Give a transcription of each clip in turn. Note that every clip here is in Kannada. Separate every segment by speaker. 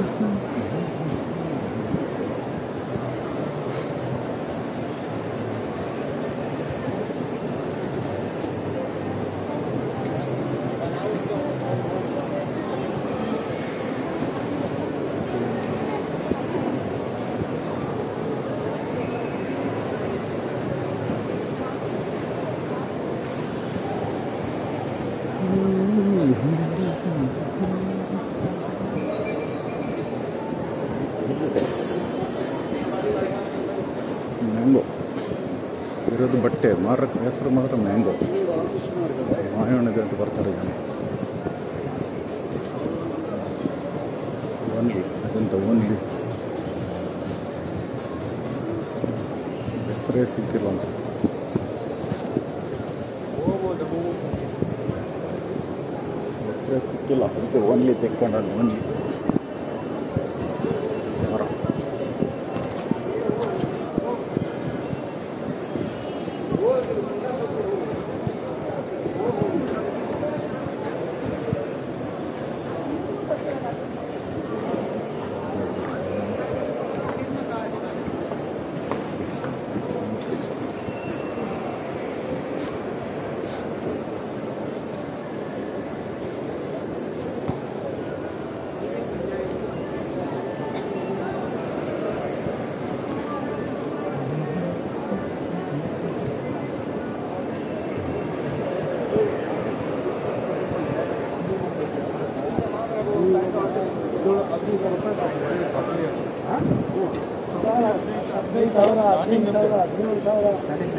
Speaker 1: ಮ್ಯಾಂಗೋ ಇರೋದು ಬಟ್ಟೆ ಮಾರಕ್ಕೆ ಹೆಸರು ಮಾತ್ರ ಮ್ಯಾಂಗೋ ಮಾಯಣ್ಣಗೆ ಅಂತ ಬರ್ತಾರೆ ಜನ ಒನ್ಲಿ ಅದಂತ ಒನ್ಲಿ ಹೆಸರೇ ಸಿಕ್ಕಿಲ್ಲ ಅನ್ಸುತ್ತೆ ಹೆಸರೇ ಸಿಕ್ಕಿಲ್ಲ ಅದಕ್ಕೆ ಒನ್ಲಿ ತೆಕ್ಕೊಂಡಲ್ಲಿ ಒನ್ಲಿ ಸಾವಿರ
Speaker 2: ಹದಿನೈದು ಸಾವಿರ ಹದಿನೈದು ಸಾವಿರ ಹದಿನೇಳು ಸಾವಿರ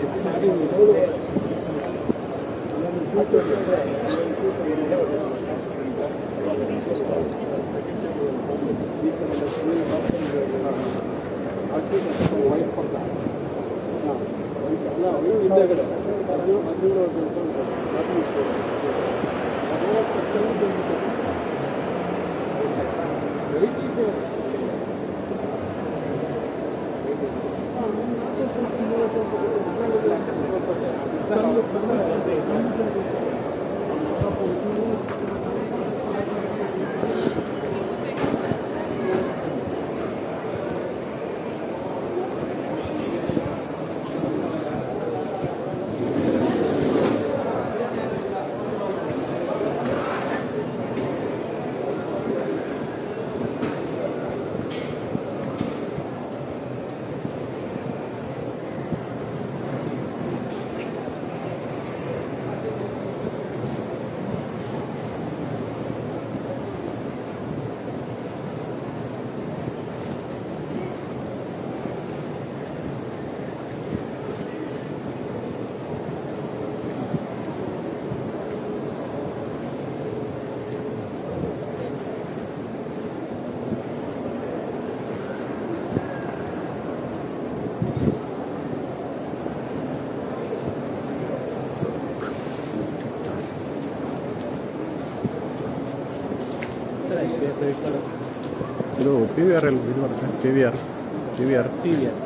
Speaker 1: ಇದು ಪಿ ವಿ ಆರ್ ಎಲ್ಲಿ ಇದು ಬರುತ್ತೆ P V R P V R
Speaker 2: T V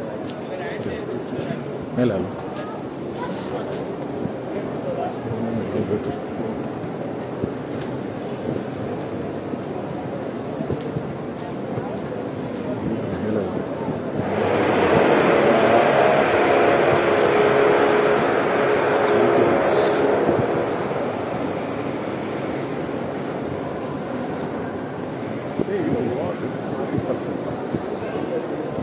Speaker 1: ಮೇಲೆ ಅಲ್ಲ ಹೋಗ್ಬೇಕು ಮೇಲೆ ಇದೆ. Champions. Forty percent off.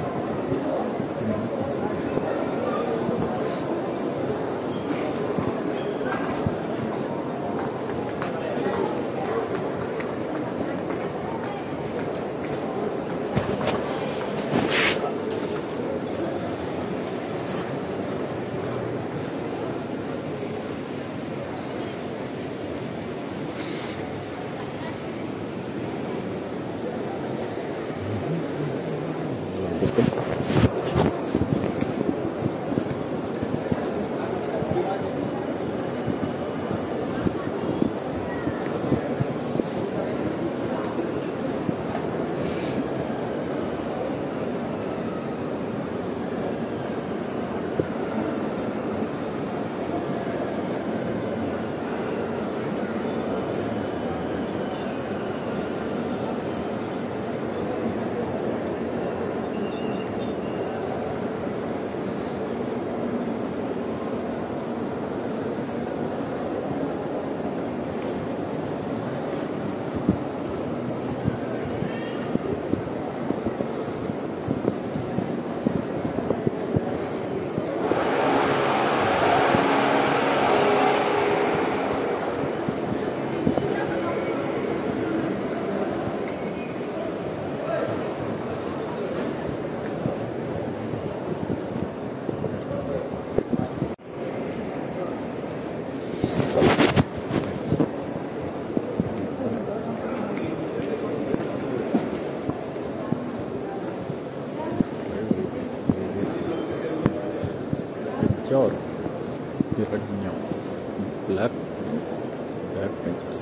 Speaker 1: Picture Hiranya Black Black Pictures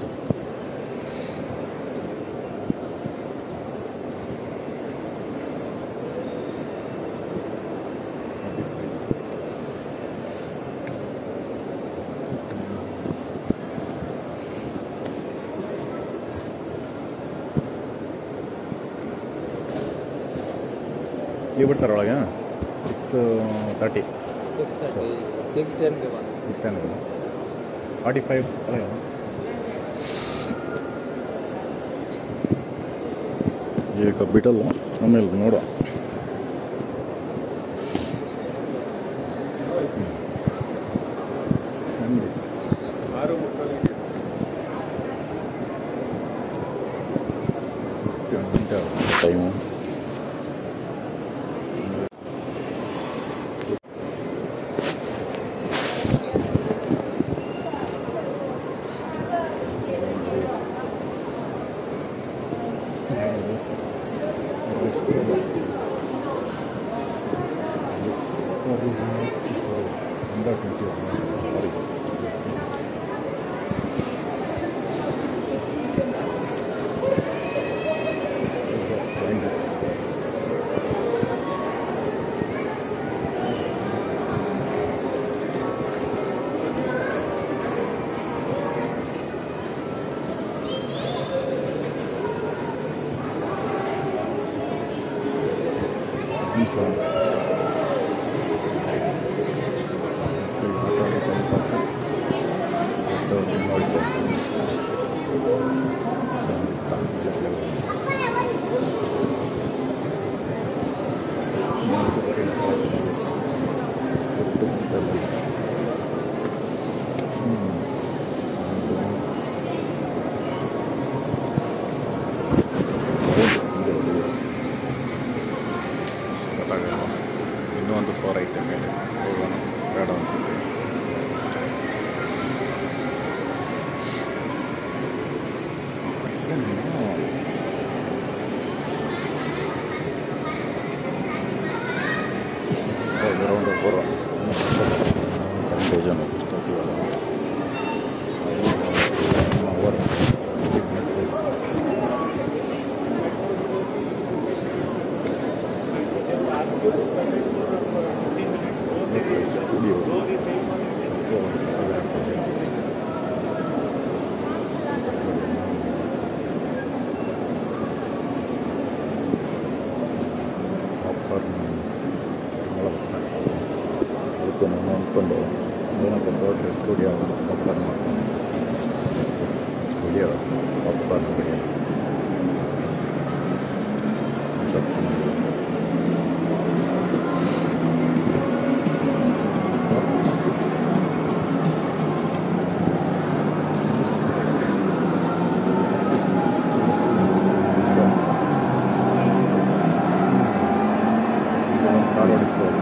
Speaker 1: ಈಗ ಬಿಡ್ತಾರೆ ಒಳಗೆ six thirty
Speaker 2: six thirty six ಟೆನ್ಗೆ ಬಂದು
Speaker 1: ಸಿಕ್ಸ್ ಟೆನ್ ಫಾರ್ಟಿ ಫೈವ್ ಈಗ ಬಿಡಲ್ಲ ಆಮೇಲೆ ನೋಡುವ ಟೈಮು ಇನ್ನೂ ಒಂದು ಫ್ಲೋರ್ ಐತೆ ಮೇಲೆ ಹೋಗೋಣ ಬೇಡ ಅನ್ಸುತ್ತೆ ಅರೌಂಡ್ ಫೋರ್ ಕನ್ಫ್ಯೂಷನ್ ಅವರ್ ಸ್ಟುಡಿಯೋ ಪಾಪ್ಕಾರ್ನ್ ಅದಕ್ಕೆ ನಾನು ಅಂದ್ಕೊಂಡು ಏನಪ್ಪ ದೊಡ್ಡ ಸ್ಟುಡಿಯೋ ಪಾಪ್ಕಾರ್ನ್ ಮಾಡ್ತಾನೆ ಸ್ಟುಡಿಯೋ ಪಾಪ್ಕಾರ್ನ್ ಅಂಗಡಿ ಸ್ವಲ್ಪ ಚೆನ್ನಾಗಿದೆ. ಬಾಕ್ಸ್ ಆಫೀಸ್ ಕಾರ್ ಓಡಿಸ್ಬೋದು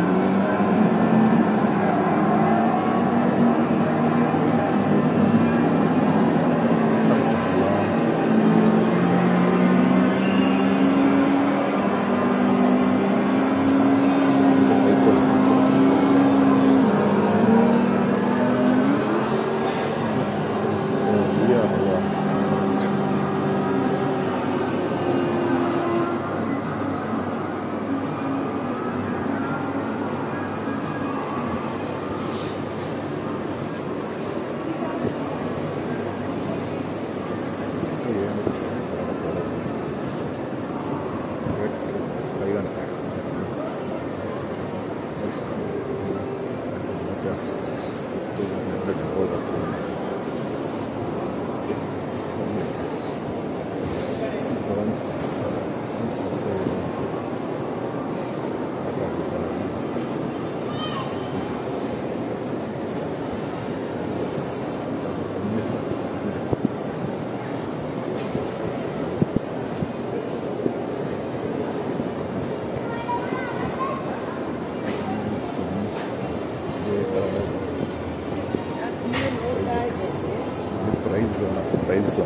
Speaker 1: price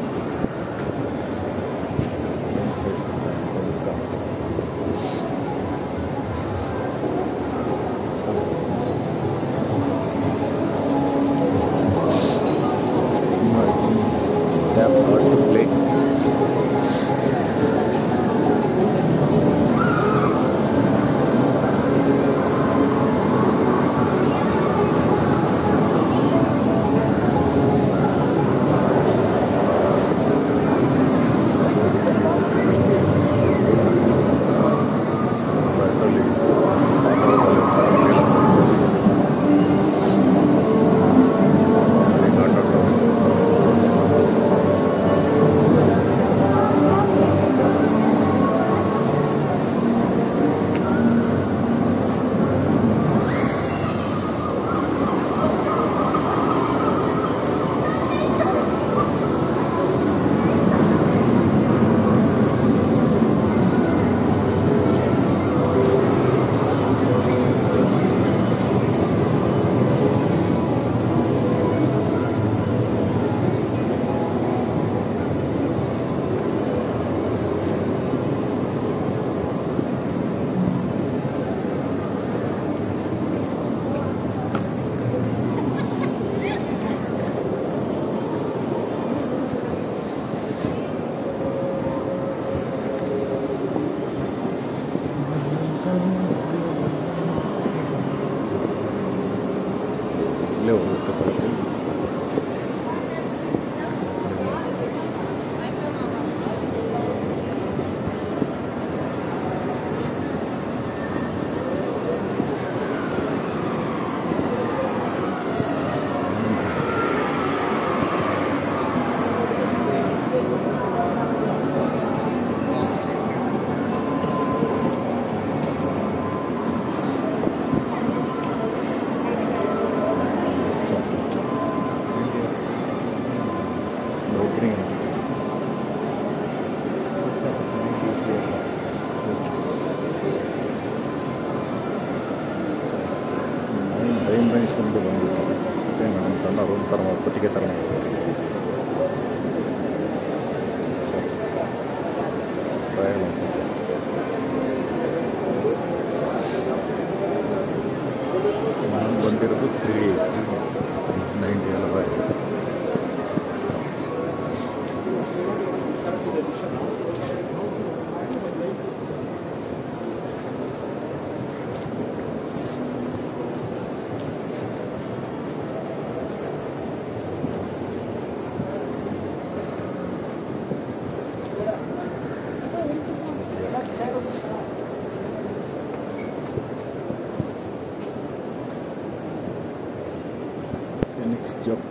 Speaker 1: Tap or to play. ಅದರಲ್ಲಿ ಇಲ್ಲೇ ಹೋಗುತ್ತೆ ಬರುತ್ತೆ ಸೊ ಓಪನಿಂಗ್ ಟೈಮ್ ರೇಂಜ್ ಒಂದು ಬಂದ್ಬಿಟ್ಟು ಏನು ನಮ್ಮ ಸಣ್ಣ ರೂಮ್ ಥರ ಮಾಡಿ ಕೊಟ್ಟಿಗೆ ಥರ ಮಾಡಿ ಟ್ರಯಲ್ ಅನ್ಸುತ್ತೆ ನಾನು ಬಂದಿರೋದು ತ್ರೀ ನೈಂಟಿ ಎಲ್ಲ ಬಾಯ್ ಫಿನಿಕ್ಸ್ ಜೊಕ್ಕ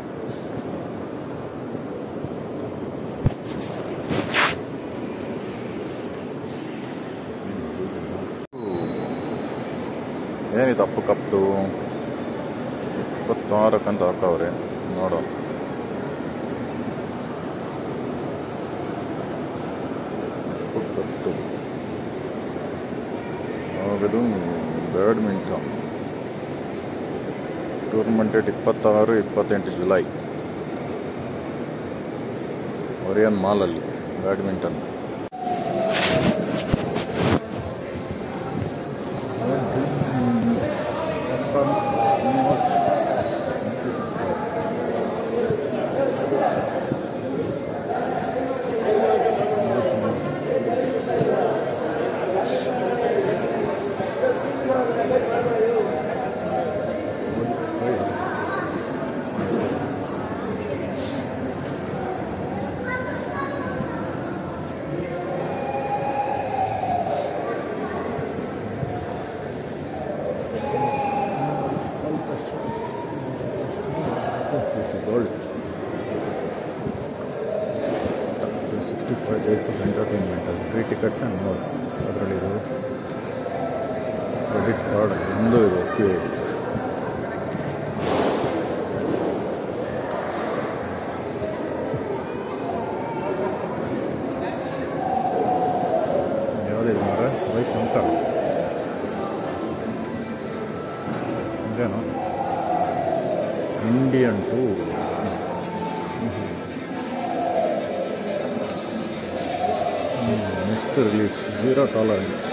Speaker 1: ಏನಿದು ಅಪ್ಪು ಕಪ್ದು ಇಪ್ಪತ್ತಾರಕ್ಕಂತ ಹಾಕವ್ರೆ ನೋಡೋ ಅಪ್ಪು ಕಪ್ದು ಆಗದು ಬ್ಯಾಡ್ಮಿಂಟನ್ ಟೂರ್ನಮೆಂಟ್ ಡೇಟ್ ಇಪ್ಪತ್ತಾರು ಇಪ್ಪತ್ತೆಂಟು ಜುಲೈ ಒರಿಯನ್ ಮಾಲಲ್ಲಿ badminton gold sixty five days of entertainment ಅದು ಫ್ರೀ ಟಿಕೆಟ್ಸ್ ಆ್ಯಂಡ್ ಮೋರ್ ಅದರಲ್ಲಿದು ಕ್ರೆಡಿಟ್ ಕಾರ್ಡ್ ಒಂದು ಇದೆ ಎಸ್ ಬಿ ಐ ಯಾವುದಿದೆ ಮಾರ ವಯಸ್ಸು ಅಂತ ಇದೇನು Indian two first release zero tolerance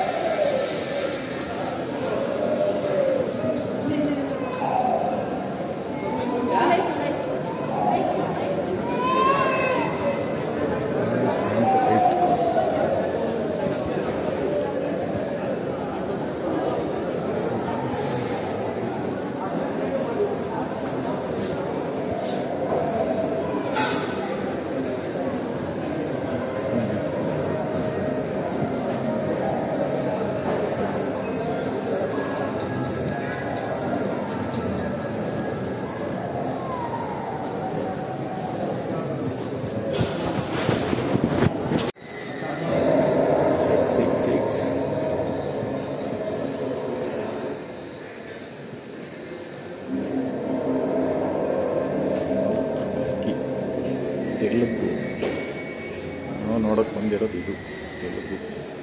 Speaker 1: six six six Telugu ನಾವು ನೋಡೋಕೆ ಬಂದಿರೋದು ಇದು ತೆಲುಗು